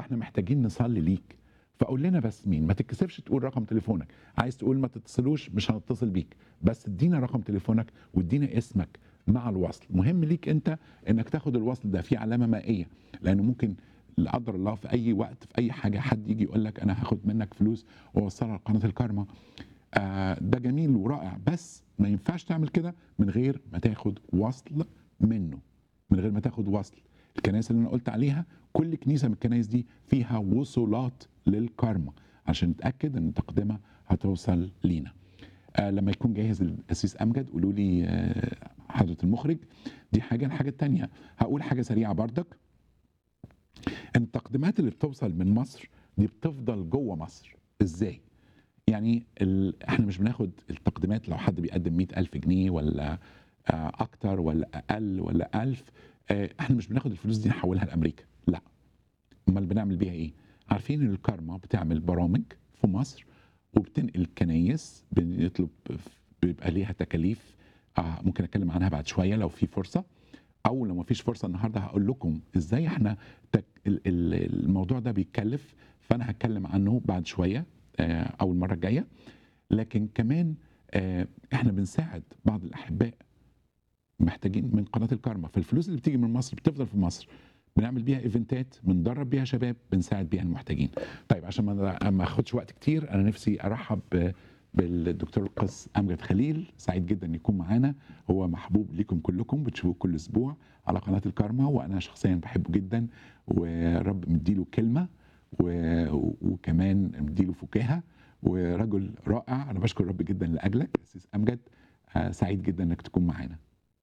فاحنا محتاجين نصلي ليك فقول لنا بس مين ما تتكسفش تقول رقم تليفونك عايز تقول ما تتصلوش مش هنتصل بيك بس ادينا رقم تليفونك وادينا اسمك مع الوصل مهم ليك انت انك تاخد الوصل ده فيه علامه مائيه لانه ممكن لا قدر الله في اي وقت في اي حاجه حد يجي يقول لك انا هاخد منك فلوس واوصلها لقناه الكارما آه ده جميل ورائع بس ما ينفعش تعمل كده من غير ما تاخد وصل منه من غير ما تاخد وصل الكنائس اللي انا قلت عليها كل كنيسه من الكنائس دي فيها وصولات للكارما عشان نتاكد ان التقدمه هتوصل لينا آه لما يكون جاهز الاسيس امجد قولوا لي آه حضره المخرج دي حاجه الحاجه الثانيه هقول حاجه سريعه بردك ان التقديمات اللي بتوصل من مصر دي بتفضل جوه مصر ازاي يعني ال... احنا مش بناخد التقديمات لو حد بيقدم مئة ألف جنيه ولا آه أكتر ولا أقل ولا ألف آه احنا مش بناخد الفلوس دي نحولها لأمريكا لا امال بنعمل بيها ايه عارفين ان الكارما بتعمل برامج في مصر وبتنقل الكنايس بنطلب بيبقى ليها تكاليف آه ممكن اتكلم عنها بعد شويه لو في فرصه او لو ما فيش فرصه النهارده هقول لكم ازاي احنا تك... الموضوع ده بيتكلف فانا هتكلم عنه بعد شويه او المره الجايه لكن كمان احنا بنساعد بعض الاحباء محتاجين من قناه الكارما فالفلوس اللي بتيجي من مصر بتفضل في مصر بنعمل بيها ايفنتات بندرب بيها شباب بنساعد بيها المحتاجين طيب عشان ما اخدش وقت كتير انا نفسي ارحب بالدكتور القس امجد خليل سعيد جدا ان يكون معانا هو محبوب ليكم كلكم بتشوفوه كل اسبوع على قناه الكارما وانا شخصيا بحبه جدا ورب مديله كلمه وكمان مديله فكاهه ورجل رائع انا بشكر الرب جدا لاجلك اسيس امجد سعيد جدا انك تكون معانا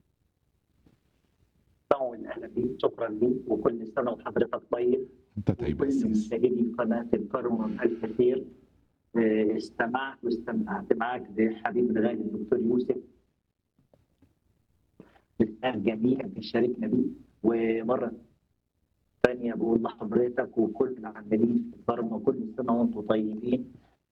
اهلا بيك شكرا ليك وكل سنه وحضرتك طيب انت طيب وكل مشاهدي قناه الكرم الكثير استمعت واستمتعت معك بحبيب الغالي الدكتور يوسف مثال جميل بيشاركنا بيه ومره ثانيه بقول لحضرتك وكل العاملين في الكرم كل سنه وانتم طيبين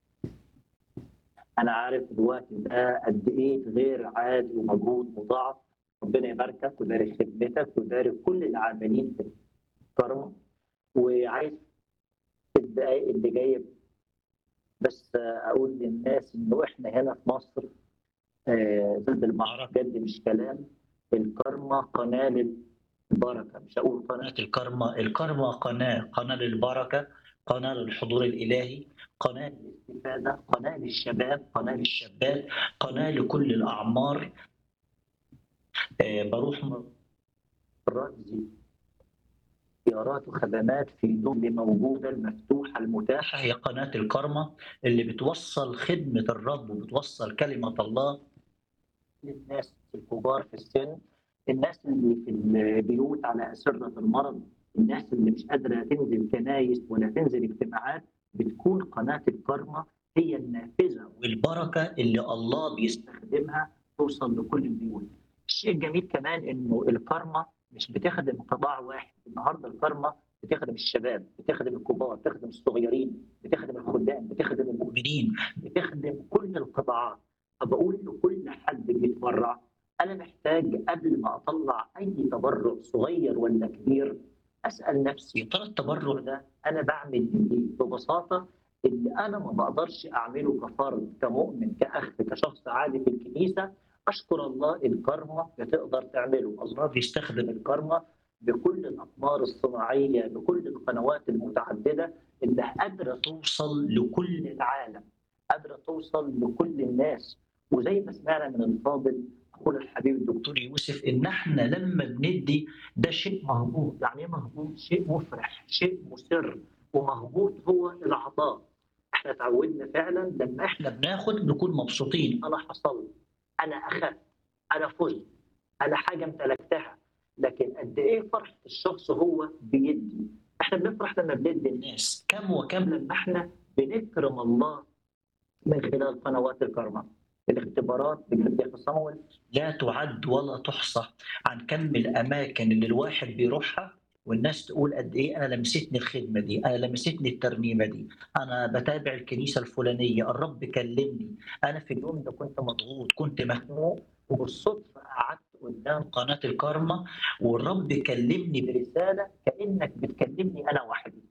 انا عارف الوقت ده قد ايه غير عادي ومجهود مضاعف ربنا يباركك ويبارك خدمتك ويبارك كل العاملين في الكرم وعايز في الدقائق اللي جايه بس اقول للناس انه احنا هنا في مصر ضد المعركه بجد مش كلام الكرمه قناه للبركه مش هقول قناه الكرمه الكرمه قناه قناه للبركه قناه للحضور الالهي قناه للاستفاده قناه للشباب قناه للشابات قناه لكل الاعمار بروح مرات زيارات وخدمات في دول موجوده المفتوحه المتاحه هي قناه الكرمه اللي بتوصل خدمه الرب وبتوصل كلمه الله للناس الكبار في السن الناس اللي في البيوت على اسره المرض الناس اللي مش قادره تنزل كنايس ولا تنزل اجتماعات بتكون قناه الكرمه هي النافذه والبركه اللي الله بيستخدمها توصل لكل البيوت الشيء الجميل كمان انه الكرمه مش بتخدم قطاع واحد النهارده الكرمه بتخدم الشباب بتخدم الكبار بتخدم الصغيرين بتخدم الخدام بتخدم المؤمنين بتخدم كل القطاعات فبقول لكل حد بيتبرع انا محتاج قبل ما اطلع اي تبرع صغير ولا كبير اسال نفسي ترى التبرع ده انا بعمل ايه ببساطه اللي انا ما بقدرش اعمله كفرد كمؤمن كاخ كشخص عادي في الكنيسه اشكر الله الكرمه بتقدر تعمله الله بيستخدم الكرمه بكل الاقمار الصناعيه بكل القنوات المتعدده اللي قادره توصل لكل العالم قادره توصل لكل الناس وزي ما سمعنا من الفاضل اخونا الحبيب الدكتور يوسف ان احنا لما بندي ده شيء مهبوط يعني ايه مهبوط شيء مفرح شيء مسر ومهبوط هو العطاء احنا تعودنا فعلا لما احنا بناخد نكون مبسوطين انا حصل انا اخذت انا فزت انا حاجه امتلكتها لكن قد ايه فرحه الشخص هو بيدي احنا بنفرح لما بندي الناس كم وكم لما احنا بنكرم الله من خلال قنوات الكرمه الاختبارات بجد يا صمويل لا تعد ولا تحصى عن كم الاماكن اللي الواحد بيروحها والناس تقول قد ايه انا لمستني الخدمه دي انا لمستني الترنيمه دي انا بتابع الكنيسه الفلانيه الرب كلمني انا في اليوم ده كنت مضغوط كنت مخنوق وبالصدفه قعدت قدام قناه الكارما والرب كلمني برساله كانك بتكلمني انا وحدي